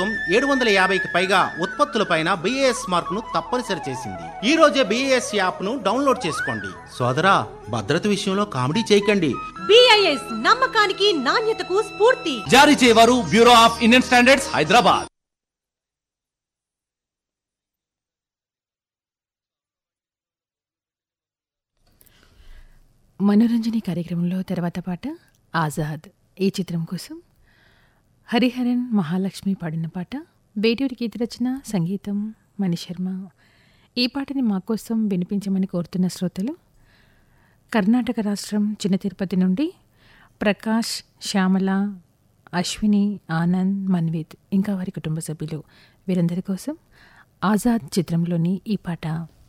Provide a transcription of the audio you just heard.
ప్రభుత్వం ఏడు వందల యాభైకి పైగా ఉత్పత్తులపైన బిఏఎస్ మార్క్ ను తప్పనిసరి చేసింది ఈ రోజే బిఏఎస్ యాప్ ను డౌన్లోడ్ చేసుకోండి సోదరా భద్రత విషయంలో కామెడీ చేయకండి బిఐఎస్ నమ్మకానికి నాణ్యతకు స్ఫూర్తి జారీ చేయవారు bureau of Indian standards Hyderabad Manoranjani కార్యక్రమంలో తర్వాత పాట ఆజాద్ ఈ చిత్రం కోసం హరిహరన్ మహాలక్ష్మి పాడిన పాట బేటూరి గీత రచన సంగీతం మణిశర్మ ఈ పాటని మా కోసం వినిపించమని కోరుతున్న శ్రోతలు కర్ణాటక రాష్ట్రం చిన్న తిరుపతి నుండి ప్రకాష్ శ్యామల అశ్విని ఆనంద్ మన్విత్ ఇంకా వారి కుటుంబ సభ్యులు వీరందరి కోసం ఆజాద్ చిత్రంలోని ఈ పాట